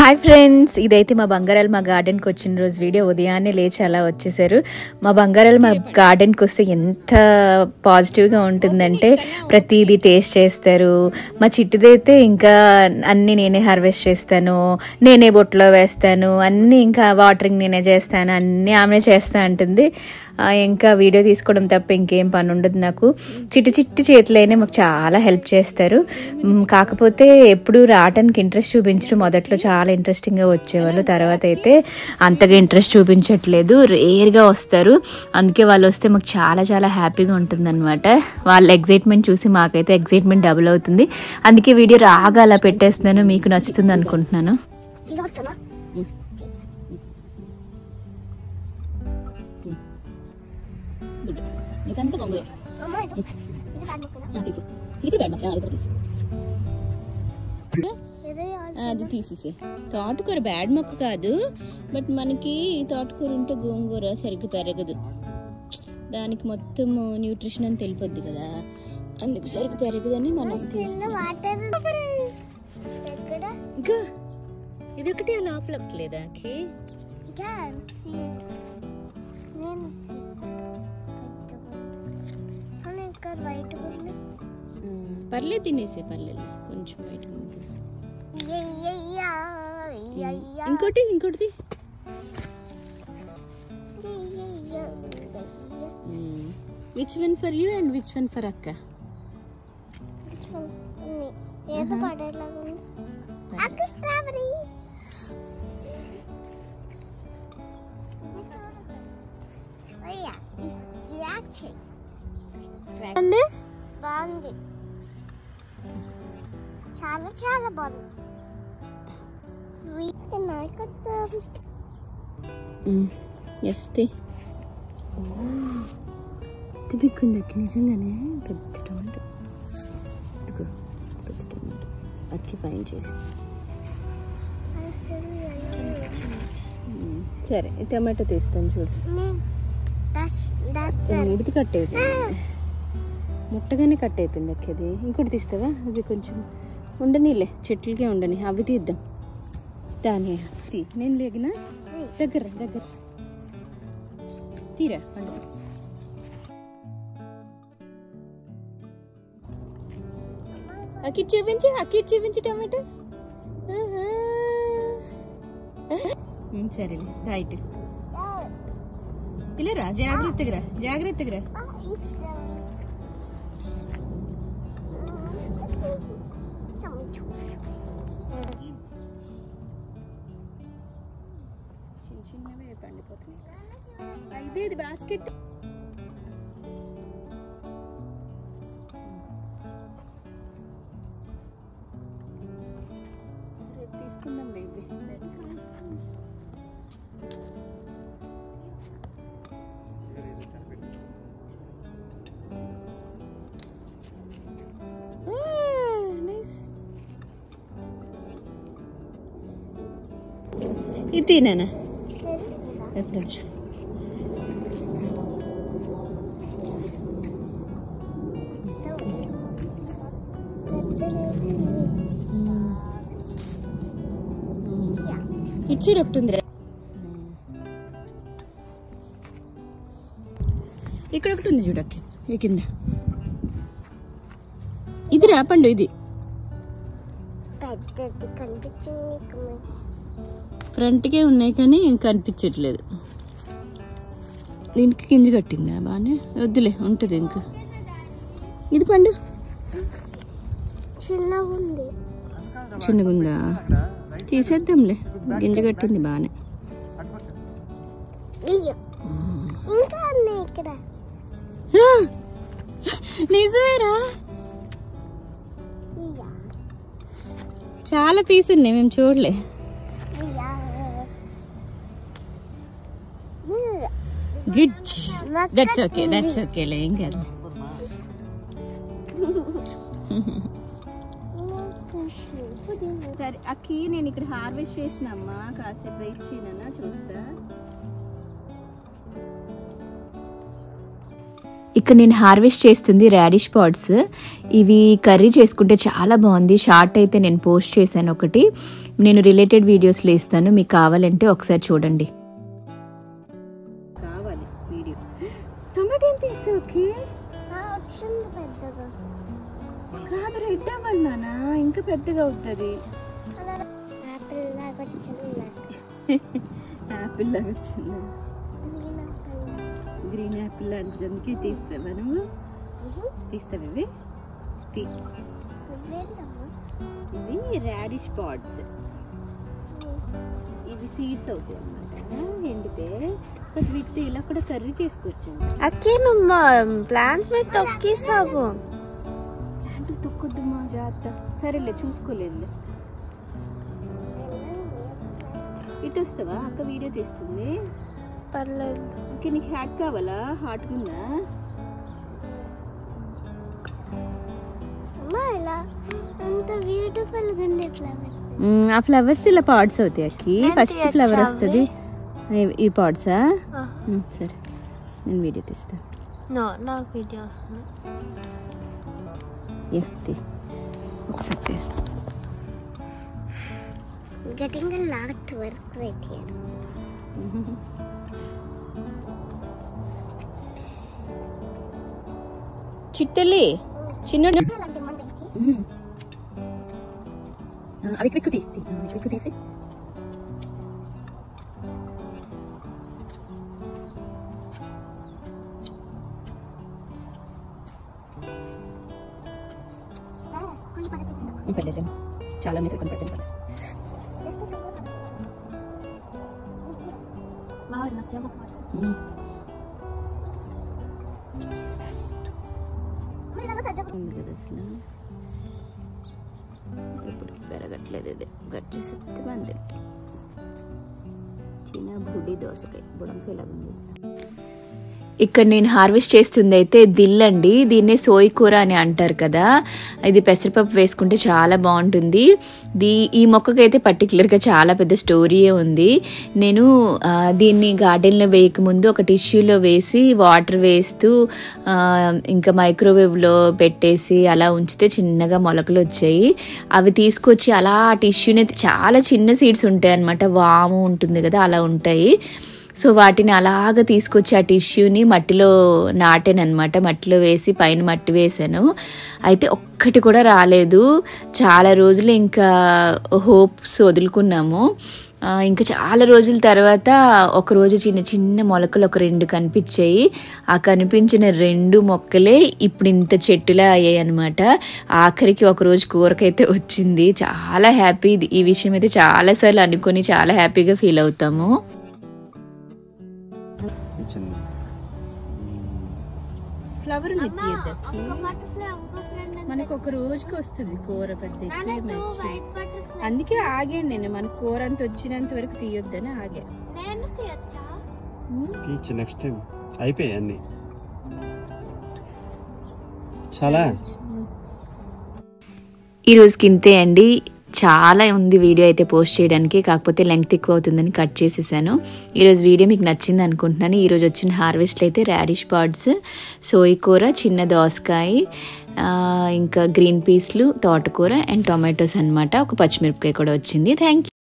Hi friends ఇదైతే మా బంగారాలు మా గార్డెన్కి వచ్చిన రోజు వీడియో ఉదయాన్నే లేచి అలా వచ్చేసారు మా బంగారాలు మా గార్డెన్కి వస్తే ఎంత పాజిటివ్గా ఉంటుందంటే ప్రతిదీ టేస్ట్ చేస్తారు మా చిట్టిదైతే ఇంకా అన్నీ నేనే హార్వెస్ట్ చేస్తాను నేనే బొట్లో వేస్తాను అన్నీ ఇంకా వాటరింగ్ నేనే చేస్తాను అన్నీ ఆమె చేస్తా అంటుంది ఆ, ఇంకా వీడియో తీసుకోవడం తప్ప ఇంకేం పని ఉండదు నాకు చిట్టి చిట్టి చేతులైనా మాకు చాలా హెల్ప్ చేస్తారు మ్, కాకపోతే ఎప్పుడు రావడానికి ఇంట్రెస్ట్ చూపించడం మొదట్లో చాలా ఇంట్రెస్టింగ్గా వచ్చేవాళ్ళు తర్వాత అయితే అంతగా ఇంట్రెస్ట్ చూపించట్లేదు రేర్గా వస్తారు అందుకే వాళ్ళు వస్తే మాకు చాలా చాలా హ్యాపీగా ఉంటుంది వాళ్ళ ఎగ్జైట్మెంట్ చూసి మాకైతే ఎగ్జైట్మెంట్ డబుల్ అవుతుంది అందుకే వీడియో రాగా అలా పెట్టేస్తున్నాను మీకు నచ్చుతుంది అనుకుంటున్నాను ఇది వస్తున్నా అమ్మ ఇది ఇది పడుకున్నా ఇది అది తీసేసి తోటకూర బ్యాడ్ మొక్క కాదు బట్ మనకి తోటకూర ఉంటే గోంగూర సరిగ్గా పెరగదు దానికి మొత్తం న్యూట్రిషన్ అని తెలిపొద్ది కదా అందుకు సరిగ్గా పెరగదని మనం కింద తీస్తాం వాటర్ ఎక్కడ ఇంకా ఇది ఒకటి లోపల లేదా క్యాంప్ సీట్ నేను కానీ ఇక్కడ బయట ఉంది పర్లేదు తినేసే పర్లేదు కొంచెం బయట యయ్యయ్యా, యయ్యయ్యా, ఇంకోటి ఇంకోటిది యయ్యయ్యా, యయ్యయ్యా. Which one for you and which one for అక్క This one, ఉంది. ఏదో పడేలాగా ఉంది అక్క స్ట్రాబెరీ అయ్యా రియాక్షన్ బాగుంది చాలా చాలా బాగుంది స్వీట్ నాయకత్వం ఎస్ తి తిప్పిక్కుంది అక్క నిజంగానే పెద్ద టమాటో ఇదిగో పెద్ద టమాటో అట్లా ఫైన్ చేసి మ్మ్. సరే ఈ టమాటో తీస్తాను చూడు ముడిది కట్ అయిపోయింది ముట్టగానే కట్ అయిపోయింది అక్క అది ఇంకోటి తీస్తావా అది కొంచెం ఉండనీలే చెట్లకే ఉండని అవి తీద్దాం దాని తీ నేను లేగినా దగ్గర దగ్గర తీరా పండు అక్కి చూపించు అక్కి చూపించు టమాటో ఆహా. ఉమ్, సరేలే రైట్ పిల్లరా జాగ్రత్తగా రా జాగ్రత్తగా రా చిన్న చిన్నవే పండిపోతున్నాయి ఇదేది బాస్కెట్ రేపు తీసుకుందాం ఇవి ఇది తినానా ఎప్పుడు ఇటు సైడ్ ఒకటి ఉందిరా ఇక్కడ ఒకటి ఉంది చూడక్కి ఈ కింద ఇది రా పండు ఇది పెద్దది కనిపించింది ఫ్రంట్కే ఉన్నాయి కానీ కనిపించట్లేదు దీనికి కింది కట్టిందా బాగానే వద్దులే ఉంటుంది ఇంకా ఇది పండు చిన్నగా ఉంది చిన్నగుందా తీసేద్దాంలే గింజ కట్టింది బాగానే ఇయ్యో ఇంకా ఉన్నాయి ఇక్కడ ఆ! నిజమేరా ఇయ్యా చాలా పీస్ ఉన్నాయి మేము చూడలే ఇయ్యా గుడ్ దట్స్ ఓకే దట్స్ ఓకేలే ఏం కాదు సరే అక్కి నేను ఇక్కడ హార్వెస్ట్ చేసినమ్మా కాసేపు వెయిట్ చేయనన్నా చూస్తా ఇక్కడ నేను హార్వెస్ట్ చేస్తుంది రాడిష్ పాట్స్ ఇవి కర్రీ చేసుకుంటే చాలా బాగుంది షార్ట్ అయితే నేను పోస్ట్ చేశాను ఒకటి నేను రిలేటెడ్ వీడియోస్లో ఇస్తాను మీకు కావాలంటే ఒకసారి చూడండి కావాలి వీడియో టమాటో ఏం తీసావు ఓకే వచ్చింది పెద్దగా కాదు రెడ్ అవ్వాలి నాన్న ఇంకా పెద్దగా అవుతుంది యాపిల్ లాగా వచ్చింది నాకు యాపిల్ లాగా వచ్చింది గ్రీన్ యాపిల్ గ్రీన్ యాపిల్ లాంటిది అందుకే తీస్తావా నువ్వు తీస్తావు ఇవి తీ ఇవేంటమ్మా ఇవి రాడిష్ పాడ్స్ ఇవి సీడ్స్ అవుతాయి అన్నమాట ఎండితే బట్ వీటితో ఇలా కూడా కర్రీ చేసుకోవచ్చు అక్కేమమ్మ ప్లాంట్ మీద తొక్కేసావు ప్లాంట్ తొక్కొద్దు మా జాగ్రత్త సరేలే చూసుకోలేదు ఇటు వస్తావా అక్క వీడియో తీస్తుంది పర్లేదు ఓకే నీకు హ్యాక్ కావాలా హాట్ ఉందా అమ్మా ఇలా అంత బ్యూటిఫుల్ గా ఉండే ఫ్లవర్ ఆ ఫ్లవర్స్ ఇలా పాట్స్ అవుతాయి అక్కి నేను ఫస్ట్ తీయచ్చా ఫ్లవర్ అవి? వస్తుంది ఈ- ఈ పాట్సా సరే నేను వీడియో తీస్తాను నో నాకు వీడియో యా తీ ఒకసారి తీ. getting a lot of work right here. చిట్టెల్లి చిన్నోడు అవి క్విక్ తీ తీ. క్విక్ తీసి పర్లేదేమో చాలా మీకు కనపడుతుంది కదా ఉమ్. ఉంది కదా అసలు ఇప్పుడు పెరగట్లేదు ఇది కట్ చేసి మంది చిన్న బుడి దోసకాయ బుడంకాయ లాగా ఉంది ఇక్కడ నేను హార్వెస్ట్ చేస్తుంది అయితే దిల్ అండి దీన్నే సోయి కూర అని అంటారు కదా ఇది పెసరపప్పు వేసుకుంటే చాలా బాగుంటుంది దీ ఈ మొక్కకైతే పర్టికులర్గా చాలా పెద్ద స్టోరీయే ఉంది నేను ఆ, దీన్ని గార్డెన్లో వేయకముందు ఒక టిష్యూలో వేసి వాటర్ వేస్తూ ఆ, ఇంకా మైక్రోవేవ్లో పెట్టేసి అలా ఉంచితే చిన్నగా మొలకలు వచ్చాయి అవి తీసుకొచ్చి అలా ఆ టిష్యూని చాలా చిన్న సీడ్స్ ఉంటాయి అనమాట వాము ఉంటుంది కదా అలా ఉంటాయి సో వాటిని అలాగ తీసుకొచ్చి ఆ టిష్యూని మట్టిలో నాటాను అనమాట మట్టిలో వేసి పైన మట్టి వేసాను అయితే ఒక్కటి కూడా రాలేదు చాలా రోజులు ఇంకా హోప్స్ వదులుకున్నాము ఆ, ఇంకా చాలా రోజుల తర్వాత ఒక రోజు చిన్న చిన్న మొలకలు ఒక రెండు కనిపించాయి ఆ కనిపించిన రెండు మొక్కలే ఇప్పుడు ఇంత చెట్టులా అయ్యాయి అనమాట ఆఖరికి ఒక రోజు కూరకైతే వచ్చింది చాలా హ్యాపీ ఈ విషయం అయితే చాలాసార్లు అనుకొని చాలా హ్యాపీగా ఫీల్ అవుతాము ఇచ్చింది ఫ్లవర్ తీయద్దకి butterfly, ఇంకో friend మనకు ఒక రోజుకి వస్తుంది కూర పెద్ద నాన్న ఎక్కువ two మంచి. white butterfly. అందుకే ఆగాను నేను మన కూర అంత వచ్చినంత వరకు తీయొద్దని ఆగా నేను తీయచ్చా తీర్చి నెక్స్ట్ టైం అయిపోయాయి అన్ని చాలా ఈ రోజుకి ఇంతే అండి చాలా ఉంది వీడియో అయితే పోస్ట్ చేయడానికి కాకపోతే లెంగ్త్ ఎక్కువ అవుతుందని కట్ చేసేసాను ఈరోజు వీడియో మీకు నచ్చింది అనుకుంటున్నాను ఈరోజు వచ్చిన హార్వెస్ట్లు అయితే రాడిష్ పాడ్స్ సోయి కూర చిన్న దోసకాయ ఆ, ఇంకా గ్రీన్ పీస్లు తోటకూర అండ్ టొమాటోస్ అన్నమాట ఒక పచ్చిమిరపకాయ కూడా వచ్చింది థ్యాంక్